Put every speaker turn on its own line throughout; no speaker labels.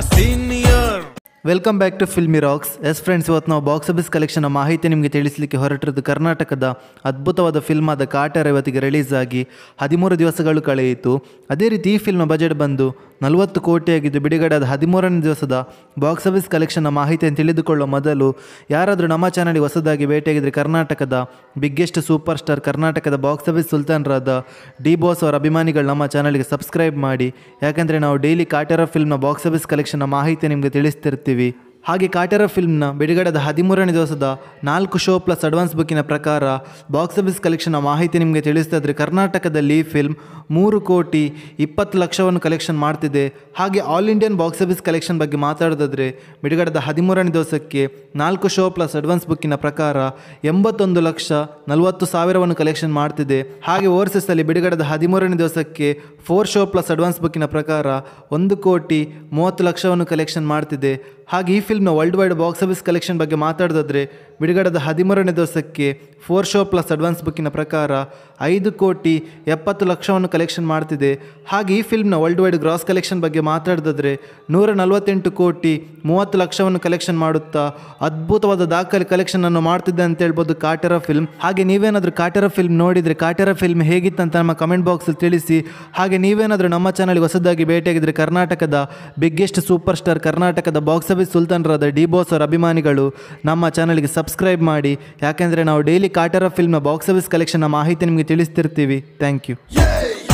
senior
welcome back to filmy rocks yes friends ಇವತ್ತು ನಾವು box office collection ಮಾಹಿತಿ ನಿಮಗೆ ತಿಳಿಸಲಿಕ್ಕೆ ಹೊರಟಿರೋದು ಕರ್ನಾಟಕದ ಅದ್ಭುತವಾದ ಫಿಲ್ಮ್ ಆದ ಕಾಟರ್ ಇವತ್ತಿಗೆ ರಿಲೀಸ್ ಆಗಿ ಹದಿಮೂರು ದಿವಸಗಳು ಕಳೆಯಿತು ಅದೇ ರೀತಿ ಈ ಫಿಲ್ಮ್ನ ಬಜೆಟ್ ಬಂದು ನಲವತ್ತು ಕೋಟಿಯಾಗಿದ್ದು ಬಿಡುಗಡೆಯಾದ ಹದಿಮೂರನೇ ದಿವಸದ ಬಾಕ್ಸ್ ಆಫೀಸ್ ಕಲೆಕ್ಷನ್ನ ಮಾಹಿತಿಯನ್ನು ತಿಳಿದುಕೊಳ್ಳುವ ಮೊದಲು ಯಾರಾದರೂ ನಮ್ಮ ಚಾನಲ್ಗೆ ಹೊಸದಾಗಿ ಭೇಟಿಯಾಗಿದ್ದರೆ ಕರ್ನಾಟಕದ ಬಿಗ್ಗೆಸ್ಟ್ ಸೂಪರ್ ಸ್ಟಾರ್ ಕರ್ನಾಟಕದ ಬಾಕ್ಸ್ ಆಫೀಸ್ ಸುಲ್ತಾನ್ರಾದ ಡಿ ಬಾಸ್ ಅವರ ಅಭಿಮಾನಿಗಳು ನಮ್ಮ ಚಾನಲ್ಗೆ ಸಬ್ಸ್ಕ್ರೈಬ್ ಮಾಡಿ ಯಾಕಂದರೆ ನಾವು ಡೈಲಿ ಕಾಟರ ಫಿಲ್ಮ್ನ ಬಾಕ್ಸ್ ಆಫೀಸ್ ಕಲೆಕ್ಷನ್ನ ಮಾಹಿತಿ ನಿಮಗೆ ತಿಳಿಸ್ತಿರ್ತೀವಿ ಹಾಗೆ ಕಾಟರ ಫಿಲ್ಮ್ನ ಬಿಡುಗಡೆದ ಹದಿಮೂರನೇ ದಿವಸದ ನಾಲ್ಕು ಶೋ ಪ್ಲಸ್ ಅಡ್ವಾನ್ಸ್ ಬುಕ್ಕಿನ ಪ್ರಕಾರ ಬಾಕ್ಸ್ ಆಫೀಸ್ ಕಲೆಕ್ಷನ್ನ ಮಾಹಿತಿ ನಿಮಗೆ ತಿಳಿಸ್ತಾ ಇದ್ರೆ ಕರ್ನಾಟಕದಲ್ಲಿ ಈ ಫಿಲ್ಮ್ ಮೂರು ಕೋಟಿ ಇಪ್ಪತ್ತು ಲಕ್ಷವನ್ನು ಕಲೆಕ್ಷನ್ ಮಾಡ್ತಿದೆ ಹಾಗೆ all Indian box office collection ಬಗ್ಗೆ ಮಾತಾಡೋದಾದ್ರೆ ಬಿಡುಗಡೆದ ಹದಿಮೂರನೇ ದಿವಸಕ್ಕೆ ನಾಲ್ಕು ಶೋ ಪ್ಲಸ್ ಅಡ್ವಾನ್ಸ್ ಬುಕ್ಕಿನ ಪ್ರಕಾರ ಎಂಬತ್ತೊಂದು ಲಕ್ಷ ನಲವತ್ತು ಸಾವಿರವನ್ನು ಕಲೆಕ್ಷನ್ ಮಾಡ್ತಿದೆ ಹಾಗೆ ಓವರ್ಸೀಸಲ್ಲಿ ಬಿಡುಗಡೆದ ಹದಿಮೂರನೇ ದಿವಸಕ್ಕೆ ಫೋರ್ ಶೋ ಪ್ಲಸ್ ಅಡ್ವಾನ್ಸ್ ಬುಕ್ಕಿನ ಪ್ರಕಾರ ಒಂದು ಕೋಟಿ ಮೂವತ್ತು ಲಕ್ಷವನ್ನು ಕಲೆಕ್ಷನ್ ಮಾಡ್ತಿದೆ ಹಾಗೆ ಈ ಫಿಲ್ಮ್ನ worldwide box office collection ಬಗ್ಗೆ ಮಾತಾಡೋದಾದ್ರೆ ಬಿಡುಗಡೆದ ಹದಿಮೂರನೇ ದಿವಸಕ್ಕೆ ಫೋರ್ ಶೋ ಪ್ಲಸ್ ಅಡ್ವಾನ್ಸ್ ಬುಕ್ಕಿನ ಪ್ರಕಾರ ಐದು ಕೋಟಿ ಎಪ್ಪತ್ತು ಲಕ್ಷವನ್ನು ಕಲೆಕ್ಷನ್ ಮಾಡ್ತಿದೆ ಹಾಗೆ ಈ ಫಿಲ್ಮ್ನ ವರ್ಲ್ಡ್ ವೈಡ್ ಗ್ರಾಸ್ ಕಲೆಕ್ಷನ್ ಬಗ್ಗೆ ಮಾತಾಡೋದಾದ್ರೆ ನೂರ ನಲವತ್ತೆಂಟು ಕೋಟಿ ಮೂವತ್ತು ಲಕ್ಷವನ್ನು ಕಲೆಕ್ಷನ್ ಮಾಡುತ್ತಾ ಅದ್ಭುತವಾದ ದಾಖಲೆ ಕಲೆಕ್ಷನ್ ಅನ್ನು ಮಾಡ್ತಿದ್ದೆ ಅಂತ ಹೇಳ್ಬೋದು ಕಾಟರ ಫಿಲ್ಮ್ ಹಾಗೆ ನೀವೇನಾದರೂ ಕಾಟರ ಫಿಲ್ಮ್ ನೋಡಿದರೆ ಕಾಟರ ಫಿಲ್ಮ್ ಹೇಗಿತ್ತಂತ ನಮ್ಮ ಕಮೆಂಟ್ ಬಾಕ್ಸಲ್ಲಿ ತಿಳಿಸಿ ಹಾಗೆ ನೀವೇನಾದರೂ ನಮ್ಮ ಚಾನಲ್ಗೆ ಹೊಸದಾಗಿ ಭೇಟಿಯಾಗಿದ್ದರೆ ಕರ್ನಾಟಕದ ಬಿಗ್ಗೆಸ್ಟ್ ಸೂಪರ್ ಸ್ಟಾರ್ ಕರ್ನಾಟಕದ ಬಾಕ್ಸ್ ಆಫೀಸ್ ಸುಲ್ತಾನ್ರಾದ ಡಿ ಬಾಸ್ ಅವರ ಅಭಿಮಾನಿಗಳು ನಮ್ಮ ಚಾನಲ್ಗೆ ಸಬ್ಸ್ಕ್ರೈಬ್ ಮಾಡಿ ಯಾಕೆಂದರೆ ನಾವು ಡೈಲಿ ಕಾಟರ ಫಿಲ್ಮ್ನ ಬಾಕ್ಸ್ ಆಫೀಸ್ ಕಲೆಕ್ಷನ್ನ ಮಾಹಿತಿ ನಿಮಗೆ ತಿಳಿಸ್ತಿರ್ತೀವಿ ಥ್ಯಾಂಕ್ ಯು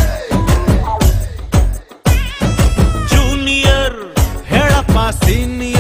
ಜೂನಿಯರ್ ಹೇಳಪ್ಪ ಸೀನಿಯರ್